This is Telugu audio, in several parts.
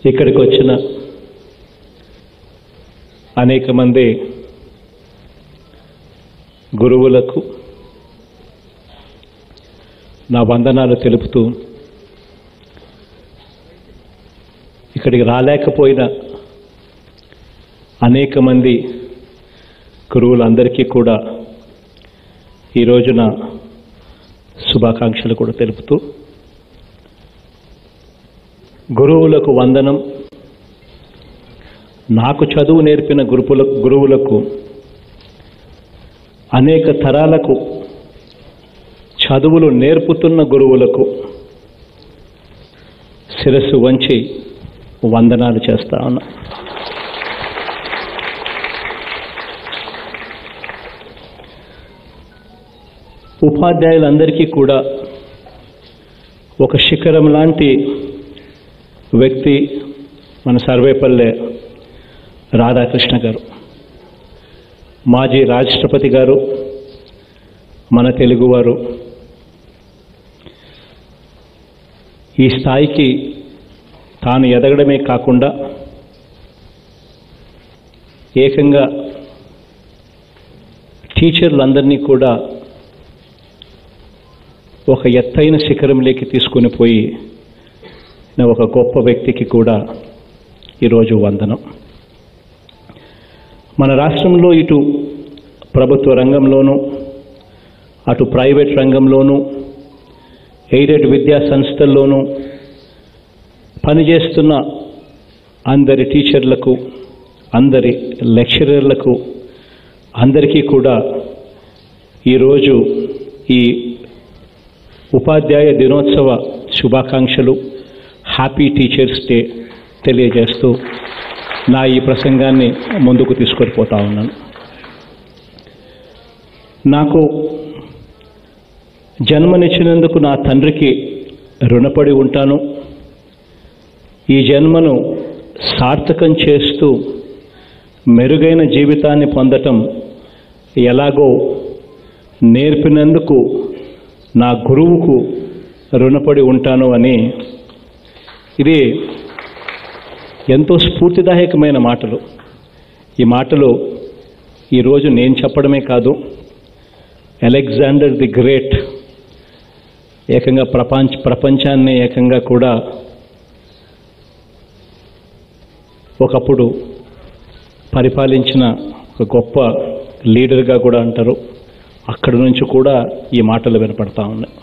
ఇక్కడికి వచ్చిన అనేక మంది గురువులకు నా వందనాలు తెలుపుతూ ఇక్కడికి రాలేకపోయిన అనేక మంది గురువులందరికీ కూడా ఈ రోజున శుభాకాంక్షలు కూడా తెలుపుతూ గురువులకు వందనం నాకు చదువు నేర్పిన గురుపుల గురువులకు అనేక తరాలకు చదువులు నేర్పుతున్న గురువులకు శిరస్సు వంచి వందనాలు చేస్తా ఉన్నా ఉపాధ్యాయులందరికీ కూడా ఒక శిఖరం లాంటి వ్యక్తి మన సర్వేపల్లె రాధాకృష్ణ గారు మాజీ రాష్ట్రపతి గారు మన తెలుగువారు ఈ స్థాయికి తాను ఎదగడమే కాకుండా ఏకంగా టీచర్లందరినీ కూడా ఒక ఎత్తైన శిఖరంలోకి తీసుకుని పోయి నా ఒక గొప్ప వ్యక్తికి కూడా ఈరోజు వందనం మన రాష్ట్రంలో ఇటు ప్రభుత్వ రంగంలోనూ అటు ప్రైవేట్ రంగంలోనూ ఎయిడెడ్ విద్యా సంస్థల్లోనూ పనిచేస్తున్న అందరి టీచర్లకు అందరి లెక్చరర్లకు అందరికీ కూడా ఈరోజు ఈ ఉపాధ్యాయ దినోత్సవ శుభాకాంక్షలు హ్యాపీ టీచర్స్ డే తెలియజేస్తూ నా ఈ ప్రసంగాన్ని ముందుకు తీసుకొని పోతా ఉన్నాను నాకు జన్మనిచ్చినందుకు నా తండ్రికి రుణపడి ఉంటాను ఈ జన్మను సార్థకం చేస్తూ మెరుగైన జీవితాన్ని పొందటం ఎలాగో నేర్పినందుకు నా గురువుకు రుణపడి ఉంటాను అని ఇది ఎంతో స్ఫూర్తిదాయకమైన మాటలు ఈ మాటలు ఈరోజు నేను చెప్పడమే కాదు అలెగ్జాండర్ ది గ్రేట్ ఏకంగా ప్రపంచ ప్రపంచాన్ని ఏకంగా కూడా ఒకప్పుడు పరిపాలించిన ఒక గొప్ప లీడర్గా కూడా అంటారు అక్కడి నుంచి కూడా ఈ మాటలు వినపడతా ఉన్నాయి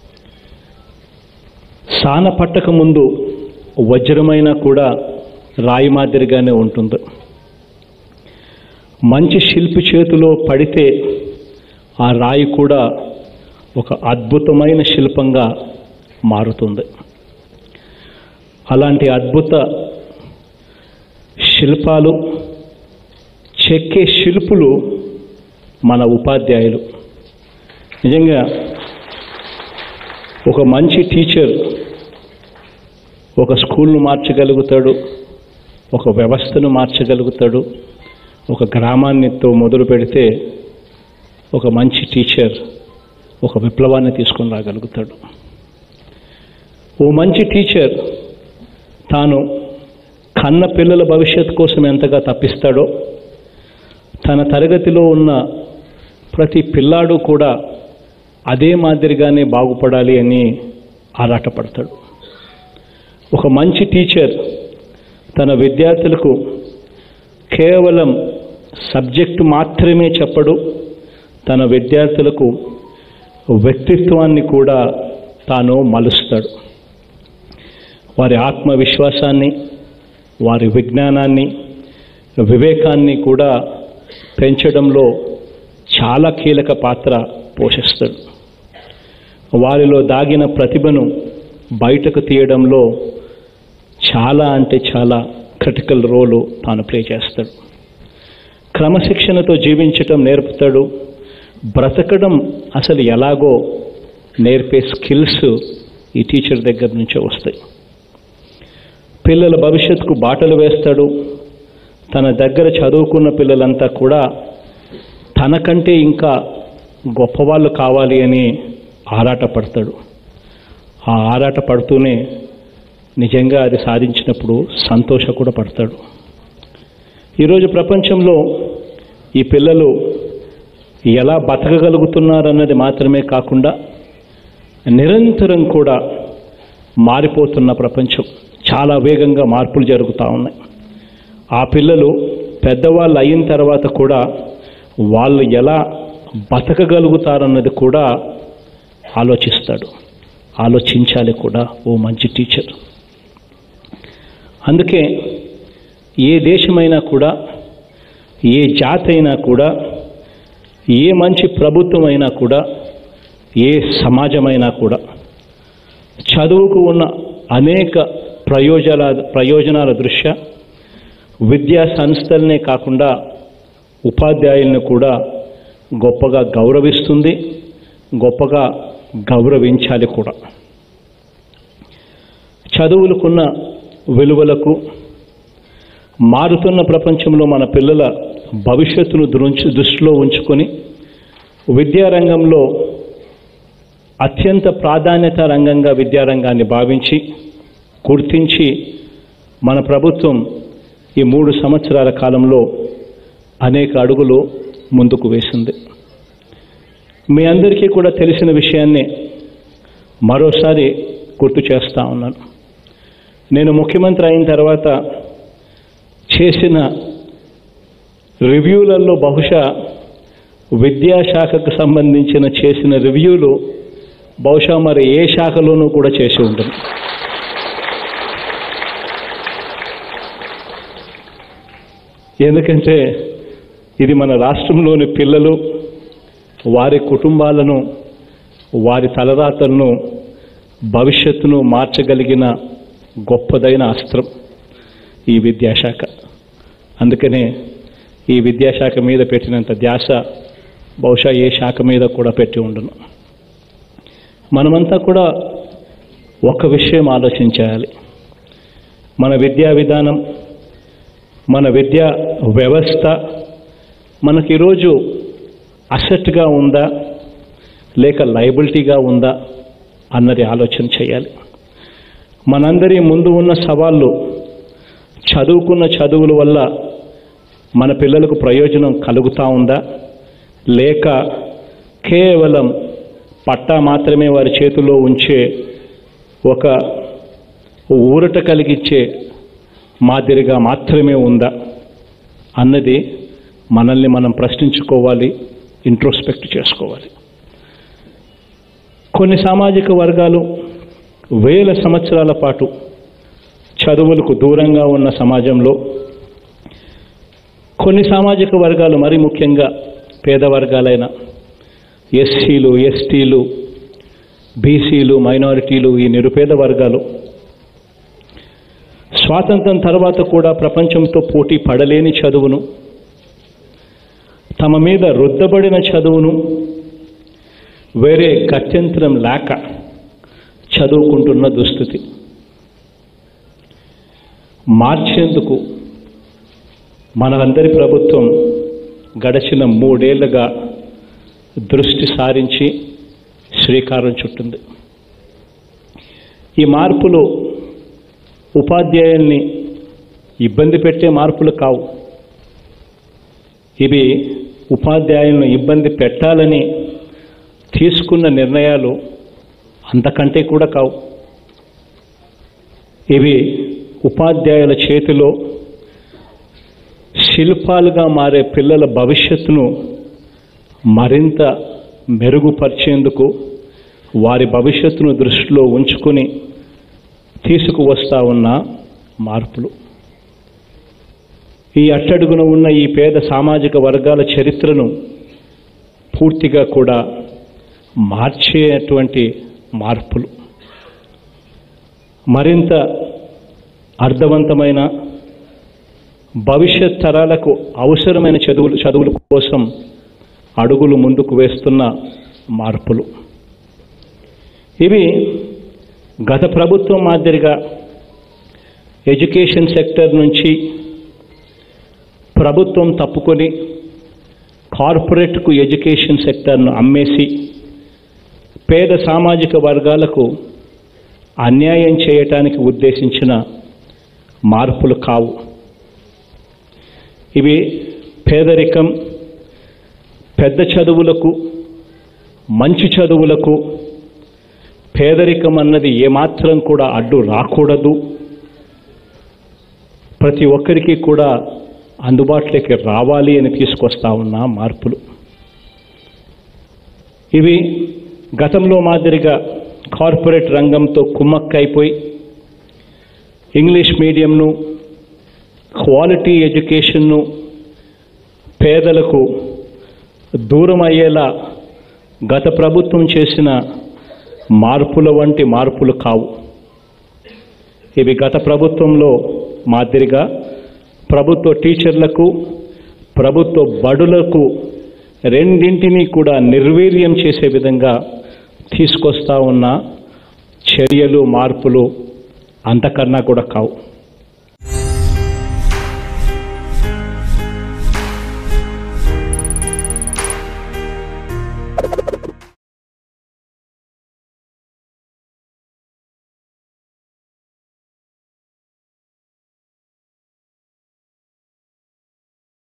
సాన పట్టక ముందు వజ్రమైన కూడా రాయి మాదిరిగానే ఉంటుంది మంచి శిల్పి చేతిలో పడితే ఆ రాయి కూడా ఒక అద్భుతమైన శిల్పంగా మారుతుంది అలాంటి అద్భుత శిల్పాలు చెక్కే శిల్పులు మన ఉపాధ్యాయులు నిజంగా ఒక మంచి టీచర్ ఒక స్కూల్ను మార్చగలుగుతాడు ఒక వ్యవస్థను మార్చగలుగుతాడు ఒక గ్రామాన్నితో మొదలు పెడితే ఒక మంచి టీచర్ ఒక విప్లవాన్ని తీసుకొని రాగలుగుతాడు ఓ మంచి టీచర్ తాను కన్న పిల్లల భవిష్యత్ కోసం ఎంతగా తప్పిస్తాడో తన తరగతిలో ఉన్న ప్రతి పిల్లాడు కూడా అదే మాదిరిగానే బాగుపడాలి అని ఆరాటపడతాడు ఒక మంచి టీచర్ తన విద్యార్థులకు కేవలం సబ్జెక్టు మాత్రమే చెప్పడు తన విద్యార్థులకు వ్యక్తిత్వాన్ని కూడా తాను మలుస్తాడు వారి ఆత్మవిశ్వాసాన్ని వారి విజ్ఞానాన్ని వివేకాన్ని కూడా పెంచడంలో చాలా కీలక పాత్ర పోషిస్తాడు వారిలో దాగిన ప్రతిభను బయటకు తీయడంలో చాలా అంటే చాలా క్రిటికల్ రోలు తాను ప్లే చేస్తాడు క్రమశిక్షణతో జీవించటం నేర్పుతాడు బ్రతకడం అసలు ఎలాగో నేర్పే స్కిల్స్ ఈ టీచర్ దగ్గర నుంచే వస్తాయి పిల్లల భవిష్యత్తుకు బాటలు వేస్తాడు తన దగ్గర చదువుకున్న పిల్లలంతా కూడా తనకంటే ఇంకా గొప్పవాళ్ళు కావాలి అని ఆరాటపడతాడు ఆ ఆరాట పడుతూనే నిజంగా అది సాధించినప్పుడు సంతోష కూడా పడతాడు ఈరోజు ప్రపంచంలో ఈ పిల్లలు ఎలా బతకగలుగుతున్నారన్నది మాత్రమే కాకుండా నిరంతరం కూడా మారిపోతున్న ప్రపంచం చాలా వేగంగా మార్పులు జరుగుతూ ఉన్నాయి ఆ పిల్లలు పెద్దవాళ్ళు అయిన తర్వాత కూడా వాళ్ళు ఎలా బతకగలుగుతారన్నది కూడా ఆలోచిస్తాడు ఆలోచించాలి కూడా ఓ మంచి టీచర్ అందుకే ఏ దేశమైనా కూడా ఏ జాతి అయినా కూడా ఏ మంచి ప్రభుత్వం అయినా కూడా ఏ సమాజమైనా కూడా చదువుకు ఉన్న అనేక ప్రయోజనాల ప్రయోజనాల దృష్ట్యా విద్యా సంస్థలనే కాకుండా ఉపాధ్యాయులను కూడా గొప్పగా గౌరవిస్తుంది గొప్పగా గౌరవించాలి కూడా చదువులకున్న విలువలకు మారుతున్న ప్రపంచంలో మన పిల్లల భవిష్యత్తును దృంచి దృష్టిలో ఉంచుకొని విద్యారంగంలో అత్యంత ప్రాధాన్యత రంగంగా విద్యారంగాన్ని భావించి గుర్తించి మన ప్రభుత్వం ఈ మూడు సంవత్సరాల కాలంలో అనేక అడుగులు ముందుకు వేసింది మీ అందరికీ కూడా తెలిసిన విషయాన్ని మరోసారి గుర్తు చేస్తా ఉన్నాను నేను ముఖ్యమంత్రి అయిన తర్వాత చేసిన రివ్యూలలో బహుశా విద్యాశాఖకు సంబంధించిన చేసిన రివ్యూలు బహుశా మరి ఏ శాఖలోనూ కూడా చేసి ఉంటుంది ఎందుకంటే ఇది మన రాష్ట్రంలోని పిల్లలు వారి కుటుంబాలను వారి తలరాతలను భవిష్యత్తును మార్చగలిగిన గొప్పదైన అస్త్రం ఈ విద్యాశాఖ అందుకనే ఈ విద్యాశాఖ మీద పెట్టినంత ధ్యాస బహుశా ఏ శాఖ మీద కూడా పెట్టి ఉండను మనమంతా కూడా ఒక విషయం ఆలోచించాలి మన విద్యా విధానం మన విద్యా వ్యవస్థ మనకి ఈరోజు అసెట్గా ఉందా లేక లయబిలిటీగా ఉందా అన్నది ఆలోచన చేయాలి మనందరి ముందు ఉన్న సవాళ్ళు చదువుకున్న చదువుల వల్ల మన పిల్లలకు ప్రయోజనం కలుగుతూ ఉందా లేక కేవలం పట్టా మాత్రమే వారి చేతిలో ఉంచే ఒక ఊరట కలిగించే మాదిరిగా మాత్రమే ఉందా అన్నది మనల్ని మనం ప్రశ్నించుకోవాలి ఇంట్రోస్పెక్ట్ చేసుకోవాలి కొన్ని సామాజిక వర్గాలు వేల సంవత్సరాల పాటు చదువులకు దూరంగా ఉన్న సమాజంలో కొన్ని సామాజిక వర్గాలు మరి ముఖ్యంగా పేద వర్గాలైన ఎస్సీలు ఎస్టీలు బీసీలు మైనారిటీలు ఈ నిరుపేద వర్గాలు స్వాతంత్రం తర్వాత కూడా ప్రపంచంతో పోటీ పడలేని చదువును తమ మీద రుద్దబడిన చదువును వేరే గత్యంతరం లేక చదువుకుంటున్న దుస్థితి మార్చేందుకు మనందరి ప్రభుత్వం గడిచిన మూడేళ్లుగా దృష్టి సారించి శ్రీకారం చుట్టింది ఈ మార్పులు ఉపాధ్యాయుల్ని ఇబ్బంది పెట్టే మార్పులు కావు ఇవి ఉపాధ్యాయులను ఇబ్బంది పెట్టాలని తీసుకున్న నిర్ణయాలు అంతకంటే కూడా కావు ఇవి ఉపాధ్యాయుల చేతిలో శిల్పాలుగా మారే పిల్లల భవిష్యత్తును మరింత మెరుగుపరిచేందుకు వారి భవిష్యత్తును దృష్టిలో ఉంచుకొని తీసుకువస్తా ఉన్న మార్పులు ఈ అట్టడుగున ఉన్న ఈ పేద సామాజిక వర్గాల చరిత్రను పూర్తిగా కూడా మార్చేటువంటి మార్పులు మరింత అర్థవంతమైన భవిష్యత్ తరాలకు అవసరమైన చదువులు చదువుల కోసం అడుగులు ముందుకు వేస్తున్న మార్పులు ఇవి గత ప్రభుత్వం మాదిరిగా ఎడ్యుకేషన్ సెక్టర్ నుంచి ప్రభుత్వం తప్పుకొని కార్పొరేట్కు ఎడ్యుకేషన్ సెక్టర్ను అమ్మేసి పేద సామాజిక వర్గాలకు అన్యాయం చేయటానికి ఉద్దేశించిన మార్పులు కావు ఇవి పేదరికం పెద్ద చదువులకు మంచి చదువులకు పేదరికం అన్నది ఏమాత్రం కూడా అడ్డు రాకూడదు ప్రతి ఒక్కరికి కూడా అందుబాటులోకి రావాలి అని తీసుకొస్తా ఉన్న మార్పులు ఇవి గతంలో మాదిరిగా కార్పొరేట్ రంగంతో కుమ్మక్కైపోయి ఇంగ్లీష్ మీడియంను క్వాలిటీ ఎడ్యుకేషన్ను పేదలకు దూరం అయ్యేలా గత ప్రభుత్వం చేసిన మార్పుల వంటి మార్పులు కావు ఇవి గత ప్రభుత్వంలో మాదిరిగా ప్రభుత్వ టీచర్లకు ప్రభుత్వ బడులకు రెండింటినీ కూడా నిర్వీర్యం చేసే విధంగా తీసుకొస్తా ఉన్న చర్యలు మార్పులు అంతకన్నా కూడా కావు